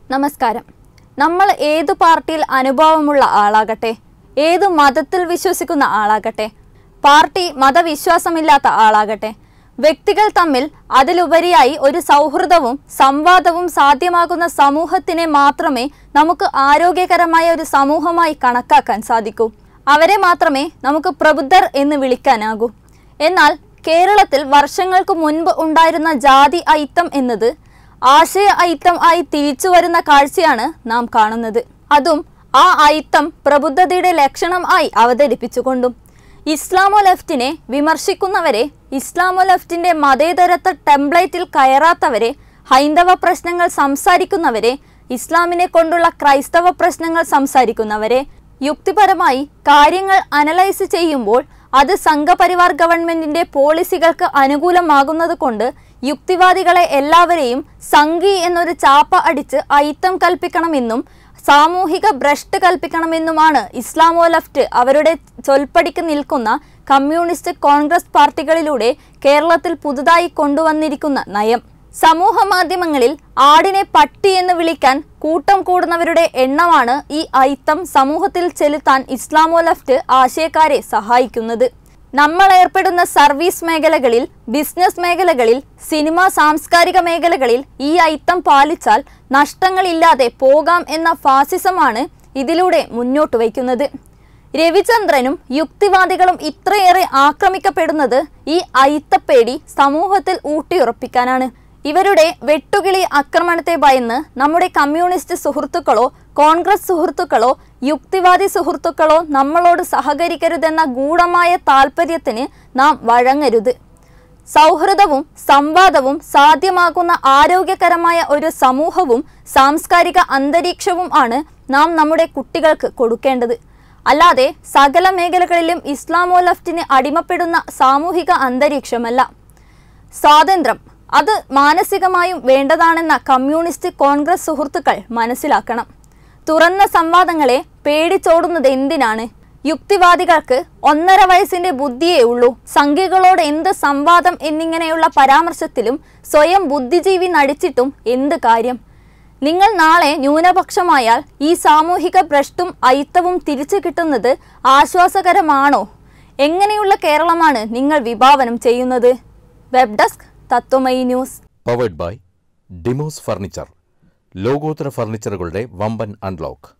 നമസ്കാരം നമ്മൾ ഏതു പാർട്ടിയിൽ അനുഭവമുള്ള ആളാകട്ടെ ഏതു മതത്തിൽ വിശ്വസിക്കുന്ന ആളാകട്ടെ പാർട്ടി മതവിശ്വാസമില്ലാത്ത ആളാകട്ടെ വ്യക്തികൾ തമ്മിൽ അതിലുപരിയായി ഒരു സൗഹൃദവും സംവാദവും സാധ്യമാകുന്ന സമൂഹത്തിനെ മാത്രമേ നമുക്ക് ആരോഗ്യകരമായ ഒരു സമൂഹമായി കണക്കാക്കാൻ സാധിക്കൂ അവരെ മാത്രമേ നമുക്ക് പ്രബുദ്ധർ എന്ന് വിളിക്കാനാകൂ എന്നാൽ കേരളത്തിൽ വർഷങ്ങൾക്ക് മുൻപ് ഉണ്ടായിരുന്ന ജാതി ഐത്തം എന്നത് ആശയ ഐത്തം ആയി തിരിച്ചു വരുന്ന കാഴ്ചയാണ് നാം കാണുന്നത് അതും ആ ഐത്തം പ്രബുദ്ധതയുടെ ലക്ഷണം ആയി അവതരിപ്പിച്ചുകൊണ്ടും ഇസ്ലാമോ ലെഫ്റ്റിനെ വിമർശിക്കുന്നവരെ ഇസ്ലാമോ ലെഫ്റ്റിന്റെ മതേതരത്വ ടെംപ്ലേറ്റിൽ കയറാത്തവരെ ഹൈന്ദവ പ്രശ്നങ്ങൾ സംസാരിക്കുന്നവരെ ഇസ്ലാമിനെ കൊണ്ടുള്ള ക്രൈസ്തവ പ്രശ്നങ്ങൾ സംസാരിക്കുന്നവരെ യുക്തിപരമായി കാര്യങ്ങൾ അനലൈസ് ചെയ്യുമ്പോൾ അത് സംഘപരിവാർ ഗവൺമെന്റിന്റെ പോളിസികൾക്ക് അനുകൂലമാകുന്നത് കൊണ്ട് യുക്തിവാദികളെ എല്ലാവരെയും സംഘി എന്നൊരു ചാപ്പ അടിച്ച് ഐത്തം കൽപ്പിക്കണമെന്നും സാമൂഹിക ഭ്രഷ്ട് കൽപ്പിക്കണമെന്നുമാണ് ഇസ്ലാമോ ലെഫ്റ്റ് അവരുടെ ചൊൽപ്പടിക്ക് നിൽക്കുന്ന കമ്മ്യൂണിസ്റ്റ് കോൺഗ്രസ് പാർട്ടികളിലൂടെ കേരളത്തിൽ പുതുതായി കൊണ്ടുവന്നിരിക്കുന്ന നയം സമൂഹ മാധ്യമങ്ങളിൽ ആടിനെ പട്ടി എന്ന് വിളിക്കാൻ കൂട്ടം കൂടുന്നവരുടെ എണ്ണമാണ് ഈ ഐത്തം സമൂഹത്തിൽ ചെലുത്താൻ ഇസ്ലാമോ ലെഫ്റ്റ് ആശയക്കാരെ സഹായിക്കുന്നത് നമ്മൾ ഏർപ്പെടുന്ന സർവീസ് മേഖലകളിൽ ബിസിനസ് മേഖലകളിൽ സിനിമ സാംസ്കാരിക മേഖലകളിൽ ഈ ഐത്തം പാലിച്ചാൽ നഷ്ടങ്ങളില്ലാതെ പോകാം എന്ന ഫാസിസമാണ് ഇതിലൂടെ മുന്നോട്ട് വയ്ക്കുന്നത് രവിചന്ദ്രനും യുക്തിവാദികളും ഇത്രയേറെ ആക്രമിക്കപ്പെടുന്നത് ഈ ഐത്തപ്പേടി സമൂഹത്തിൽ ഊട്ടിയുറപ്പിക്കാനാണ് ഇവരുടെ വെട്ടുകിളി ആക്രമണത്തെ ഭയന്ന് നമ്മുടെ കമ്മ്യൂണിസ്റ്റ് സുഹൃത്തുക്കളോ കോൺഗ്രസ് സുഹൃത്തുക്കളോ യുക്തിവാദി സുഹൃത്തുക്കളോ നമ്മളോട് സഹകരിക്കരുതെന്ന ഗൂഢമായ താല്പര്യത്തിന് നാം വഴങ്ങരുത് സൗഹൃദവും സംവാദവും സാധ്യമാകുന്ന ആരോഗ്യകരമായ ഒരു സമൂഹവും സാംസ്കാരിക അന്തരീക്ഷവും ആണ് നാം നമ്മുടെ കുട്ടികൾക്ക് കൊടുക്കേണ്ടത് അല്ലാതെ സകല മേഖലകളിലും ഇസ്ലാമോ ലെഫ്റ്റിന് അടിമപ്പെടുന്ന സാമൂഹിക അന്തരീക്ഷമല്ല സ്വാതന്ത്ര്യം അത് മാനസികമായും വേണ്ടതാണെന്ന കമ്മ്യൂണിസ്റ്റ് കോൺഗ്രസ് സുഹൃത്തുക്കൾ മനസ്സിലാക്കണം തുറന്ന സംവാദങ്ങളെ പേടിച്ചോടുന്നത് എന്തിനാണ് യുക്തിവാദികൾക്ക് ഒന്നര വയസ്സിന്റെ ബുദ്ധിയേ ഉള്ളൂ സംഖ്യകളോട് എന്ത് സംവാദം എന്നിങ്ങനെയുള്ള പരാമർശത്തിലും സ്വയം ബുദ്ധിജീവി നടിച്ചിട്ടും എന്ത് കാര്യം നിങ്ങൾ നാളെ ന്യൂനപക്ഷമായാൽ ഈ സാമൂഹിക ഭ്രഷ്ടും ഐത്തവും തിരിച്ചു കിട്ടുന്നത് ആശ്വാസകരമാണോ എങ്ങനെയുള്ള കേരളമാണ് നിങ്ങൾ വിഭാവനം ചെയ്യുന്നത് web desk Tatwamayi news powered by Demos furniture ലോകോത്തര ഫർണിച്ചറുകളുടെ വമ്പൻ അൺലോക്ക്